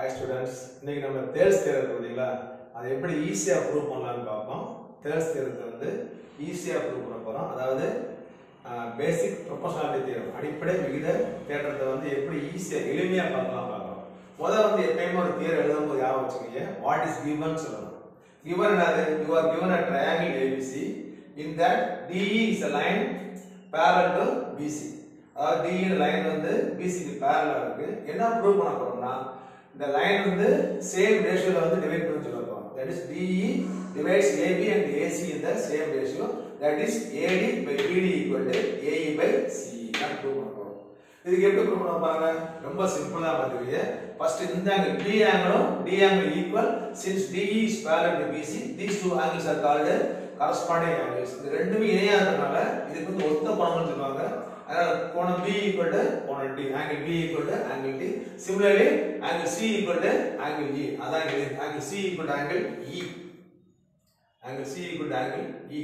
Hi students இன்னைக்கு நம்ம there's தேர்வு பார்த்தீங்களா அதை எப்படி ஈஸியாக ப்ரூவ் பண்ணலாம்னு பார்ப்போம் தேர்ஸ் தேர்வை வந்து ஈஸியாக ப்ரூவ் பண்ண போகிறோம் அதாவது பேசிக் ப்ரொபோஷனாலிட்டி தேர்வு அடிப்படை விகித தேற்றத்தை வந்து எப்படி ஈஸியாக எளிமையாக பார்க்கலாம் பார்க்கலாம் முதல்ல வந்து எப்பயுமே ஒரு தேர்வு எழுதும் போது ஞாபகம் வச்சுக்கோங்க வாட் இஸ் கிவன் சொல்லணும் given என்னது you are given a triangle ABC in that DE is a line parallel to BC அதாவது DE ன்ற லைன் வந்து BC க்கு parallel இருக்கு என்ன ப்ரூவ் பண்ண போறோம்னா இந்த லைன் வந்து சேம் ரேஷியோல வந்து டிவைட் பண்ணி சொல்ல போறோம் that is DE divides AB and AC in the same ratio that is AD by BD equal to AE by CE தான் ப்ரூவ் பண்ண போறோம் இதுக்கு எப்படி ப்ரூவ் பண்ண பாருங்க ரொம்ப சிம்பிளா பாத்துக்கீங்க ஃபர்ஸ்ட் இந்த ஆங்கிள் B ஆங்கிளும் D angle equal since DE is parallel to BC these two angles are called corresponding angles இது ரெண்டுமே இணையா இருக்கறனால இதுக்கு வந்து ஒத்த கோணம்னு சொல்லுவாங்க அதனால கோணம் B equal to கோணம் D angle B equal to angle D similarly angle C equal to angle E அதான் இது angle C equal to angle E angle C equal to angle E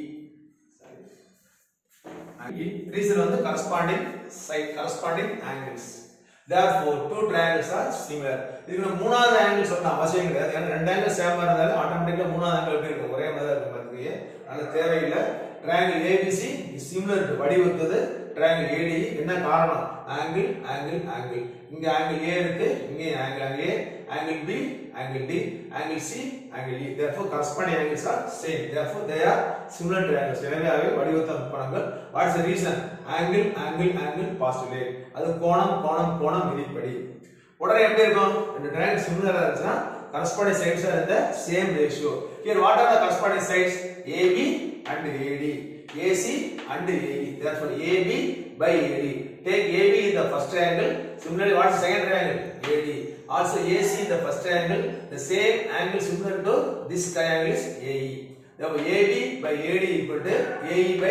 sorry reason வந்து corresponding side corresponding angles therefore two triangles are similar இதுக்கு நம்ம மூணாவது angle சொல்ல அவசியம் கிடையாது ஏன்னா ரெண்டு ஆங்கிள் சேமா இருந்தாலும் ஆட்டோமேட்டிக்கா மூணாவது ஆங்கிள் எப்படி இருக்கும் ஒரே மாதிரி தான் இருக்கும் பார்த்துக்கீங்க அதனால தேவையில்லை triangle ABC is similar to வடிவத்தது triangle AD என்ன காரணம் ஆங்கிள் ஆங்கிள் ஆங்கிள் இங்க ஆங்கிள் A இருக்கு இங்க angle angle A angle B angle D angle C angle E therefore corresponding angles are same therefore they are similar triangles எனவே அவை வடிவத்த முக்கோணங்கள் what is the reason angle angle angle postulate அது கோணம் கோணம் கோணம் விதிப்படி உடனே எப்படி இருக்கும் ரெண்டு triangle சிமிலரா இருந்துச்சுன்னா corresponding sides are in the same ratio here what are the corresponding sides AB and AD AC and AE therefore AB by AD take AB in the first triangle similarly what is the second triangle AD also AC in the first triangle the same angle similar to this triangle is AE therefore AB by AD equal to AE by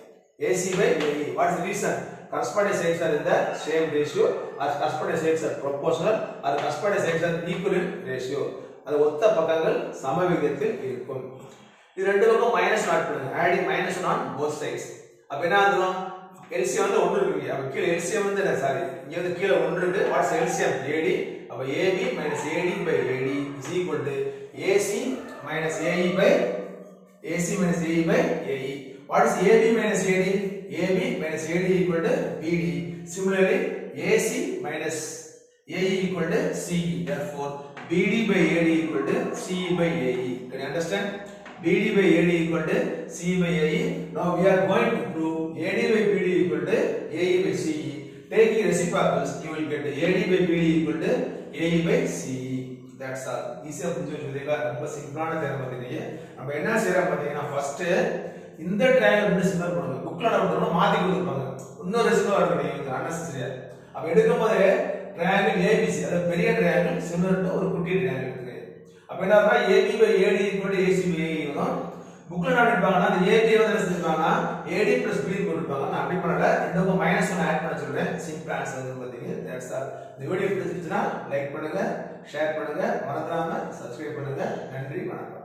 AC by AE what is the reason corresponding sides are in the same ratio or corresponding sides are proportional or corresponding sides are equal in ratio அது ஒத்த பக்கங்கள் சம விகிதத்தில் இருக்கும் இது ரெண்டு பக்கம் minus note பண்ணுங்க adding minus on both sides அப்ப என்ன ஆகும் எல்சியம் வந்து ஒன்று இருக்கு அப்ப கீழே எல்சியம் வந்து சாரி இங்க வந்து கீழே ஒன்று இருக்கு வாட்ஸ் எல்சியம் ஏடி அப்ப AB minus AD by AD is equal to AC minus AE by AC minus AE by AE what is AB minus AD AB minus AD equal to BD similarly AC minus AE equal to CE. Therefore, BD by AD equal to CE by AE. Can you understand? BD by AD equal to CE by AE. Now we are going to prove AD by BD equal to AE by CE. Taking reciprocals, you will get AD by BD equal to AE by CE. That's all. ஈஸியா புரிஞ்சு வச்சுருக்கீங்களா ரொம்ப சிம்பிளான தேர்வு பார்த்தீங்க நம்ம என்ன செய்யறோம் பார்த்தீங்கன்னா ஃபர்ஸ்ட் இந்த ட்ரையாங்கிள் ரெண்டு சிம்பிள் பண்ணுங்க புக்ல நம்ம மாத்தி கொடுத்துருப்பாங்க இன்னொரு ரெசிபிள் இருக்கு அன்னெசரியா அப்ப எடுக்கும் போது ட்ரையாங்கிள் ஏபிசி அதாவது பெரிய ட்ரையாங்கிள் சிமிலர் டு ஒரு குட்டி ட்ரையாங்கிள் இருக்கு அப்ப என்ன ஆகும்னா AB by AD equal to AC by AD வரும் புக்ல என்ன பண்ணிருப்பாங்கன்னா அந்த ஏபி வந்து என்ன செஞ்சிருப்பாங்கன்னா ஏடி பிளஸ் பி போட்டுருப்பாங்க நான் அப்படி பண்ணல இந்த பக்கம் மைனஸ் ஒன் ஆட் பண்ண சொல்றேன் சிம்பிள் ஆன்சர் வந்து பாத்தீங்க தட்ஸ் ஆல் இந்த வீடியோ பிடிச்சிருச்சுன்னா லைக் பண்ணுங்க ஷேர் பண்ணுங்க மறந்துடாம சப்ஸ்கிரைப் பண்ணுங்க நன்றி வணக்கம்